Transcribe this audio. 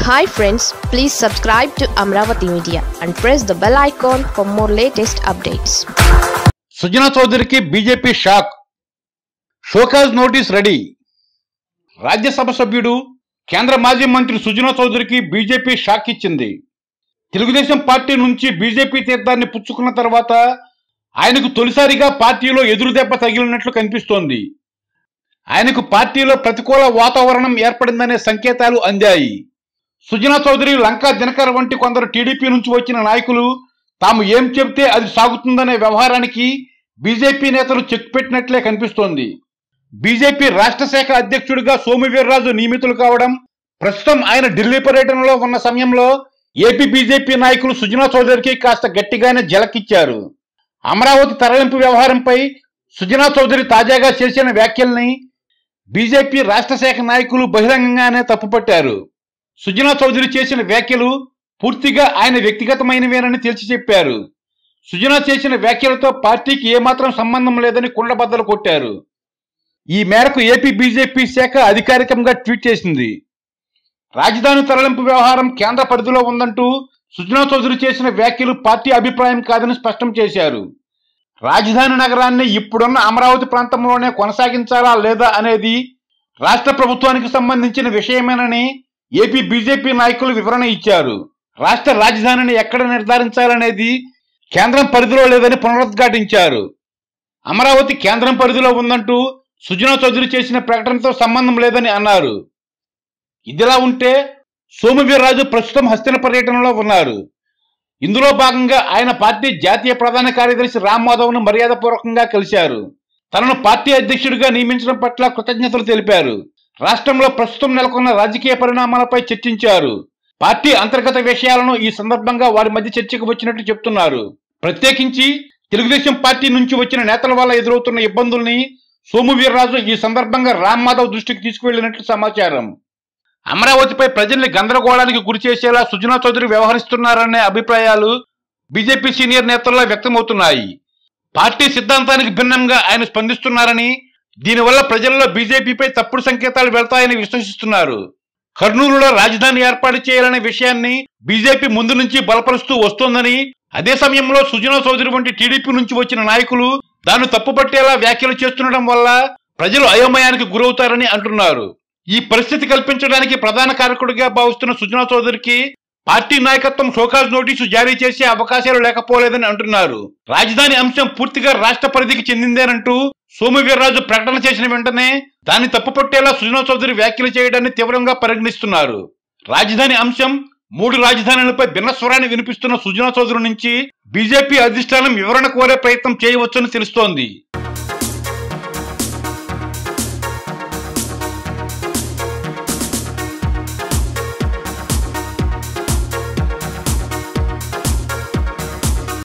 hi friends please subscribe to Amaravati media and press the bell icon for more latest updates Sujana చౌదరికి BJP shock show cause notice ready Rajya Sabha సభ్యుడు కేంద్ర మాజీ మంత్రి సుజనా చౌదరికి BJP shock ఇచ్చింది Telugu Desam party నుంచి బీజేపీ తీర్థాన్ని పుచ్చుకున్న తర్వాత ఆయనకు తొలిసారిగా పార్టీలో ఎదురుదెబ్బ తగిలినట్లు కనిపిస్తోంది ఆయనకు పార్టీలో ప్రతికూల వాతావరణం ఏర్పడిందనే సంకేతాలు అందాయి సుజనా చౌదరి లంకా దినకర్ వంటి కొందరు టీడీపీ నుంచి వచ్చిన నాయకులు తాము ఏం చెబితే అది సాగుతుందనే వ్యవహారానికి బీజేపీ నేతలు చెక్ పెట్టినట్లే కనిపిస్తోంది బీజేపీ రాష్ట్ర శాఖ అధ్యక్షుడిగా సోము వీర్రాజు నియమితులు కావడం ప్రస్తుతం ఆయన ఢిల్లీ పర్యటనలో ఉన్న సమయంలో ఏపీ బీజేపీ నాయకులు సుజనా చౌదరికి కాస్త గట్టిగానే జలకిచ్చారు అమరావతి తరలింపు వ్యవహారంపై సుజనా చౌదరి తాజాగా చేసిన వ్యాఖ్యల్ని బీజేపీ రాష్ట్ర శాఖ నాయకులు బహిరంగంగానే తప్పుపట్టారు సుజనా చౌదరి చేసిన వ్యాఖ్యలు పూర్తిగా ఆయన వ్యక్తిగతమైనవేనని తేల్చి చెప్పారు సుజనా చేసిన వ్యాఖ్యలతో పార్టీకి ఏమాత్రం సంబంధం లేదని కుండబద్దలు కొట్టారు ఈ మేరకు ఏపీ బీజేపీ శాఖ అధికారికంగా ట్వీట్ చేసింది రాజధాని తరలింపు వ్యవహారం కేంద్ర పరిధిలో ఉందంటూ సుజనా చౌదరి చేసిన వ్యాఖ్యలు పార్టీ అభిప్రాయం కాదని స్పష్టం చేశారు రాజధాని నగరాన్ని ఇప్పుడున్న అమరావతి ప్రాంతంలోనే కొనసాగించాలా లేదా అనేది రాష్ట్ర ప్రభుత్వానికి సంబంధించిన విషయమేనని ఏపీ బీజేపీ నాయకులు వివరణ ఇచ్చారు రాష్ట్ర రాజధానిని ఎక్కడ నిర్ధారించాలనేది కేంద్రం పరిధిలో లేదని పునరుద్ఘాటించారు అమరావతి కేంద్రం పరిధిలో ఉందంటూ సుజనా చౌదరి చేసిన ప్రకటనతో సంబంధం లేదని అన్నారు ఇదిలా ఉంటే సోమవీర్రాజు ప్రస్తుతం హస్తిన పర్యటనలో ఉన్నారు ఇందులో భాగంగా ఆయన పార్టీ జాతీయ ప్రధాన కార్యదర్శి రామ్ మాధవ్ను మర్యాదపూర్వకంగా కలిశారు తనను పార్టీ అధ్యక్షుడిగా నియమించడం పట్ల కృతజ్ఞతలు తెలిపారు రాష్ట్రంలో ప్రస్తుతం నెలకొన్న రాజకీయ పరిణామాలపై చర్చించారు పార్టీ అంతర్గత విషయాలను ఈ సందర్భంగా వారి మధ్య చర్చకు వచ్చినట్టు చెప్తున్నారు ప్రత్యేకించి తెలుగుదేశం పార్టీ నుంచి వచ్చిన నేతల వల్ల ఎదురవుతున్న ఇబ్బందుల్ని సోము వీర్రాజు ఈ సందర్భంగా రామ్ మాధవ్ దృష్టికి తీసుకువెళ్లినట్లు సమాచారం అమరావతిపై ప్రజల్ని గందరగోళానికి గురి చేసేలా సుజనా చౌదరి వ్యవహరిస్తున్నారనే అభిప్రాయాలు బీజేపీ సీనియర్ నేతల్లో వ్యక్తమవుతున్నాయి పార్టీ సిద్ధాంతానికి భిన్నంగా ఆయన స్పందిస్తున్నారని దీనివల్ల ప్రజల్లో బీజేపీపై తప్పుడు సంకేతాలు వెళ్తాయని విశ్వసిస్తున్నారు కర్నూలులో రాజధాని ఏర్పాటు చేయాలనే విషయాన్ని బీజేపీ ముందు నుంచి బలపరుస్తూ వస్తోందని అదే సమయంలో సుజనా చౌదరి వంటి టీడీపీ నుంచి వచ్చిన నాయకులు దాన్ని తప్పుపట్టేలా వ్యాఖ్యలు చేస్తుండడం వల్ల ప్రజలు అయోమయానికి గురవుతారని అంటున్నారు ఈ పరిస్థితి కల్పించడానికి ప్రధాన కారకుడిగా భావిస్తున్న సుజనా చౌదరికి పార్టీ నాయకత్వం షోకాజ్ నోటీసు జారీ చేసే అవకాశాలు లేకపోలేదని అంటున్నారు రాజధాని అంశం పూర్తిగా రాష్ట్ర పరిధికి చెందిందేనంటూ సోమవీర్రాజు ప్రకటన చేసిన వెంటనే దాన్ని తప్పుపట్టేలా సుజనా చౌదరి వ్యాఖ్యలు చేయడాన్ని తీవ్రంగా పరిగణిస్తున్నారు రాజధాని అంశం మూడు రాజధానులపై భిన్న స్వరాన్ని వినిపిస్తున్న సుజనా చౌదరి నుంచి బీజేపీ అధిష్టానం వివరణ కోరే ప్రయత్నం చేయవచ్చని తెలుస్తోంది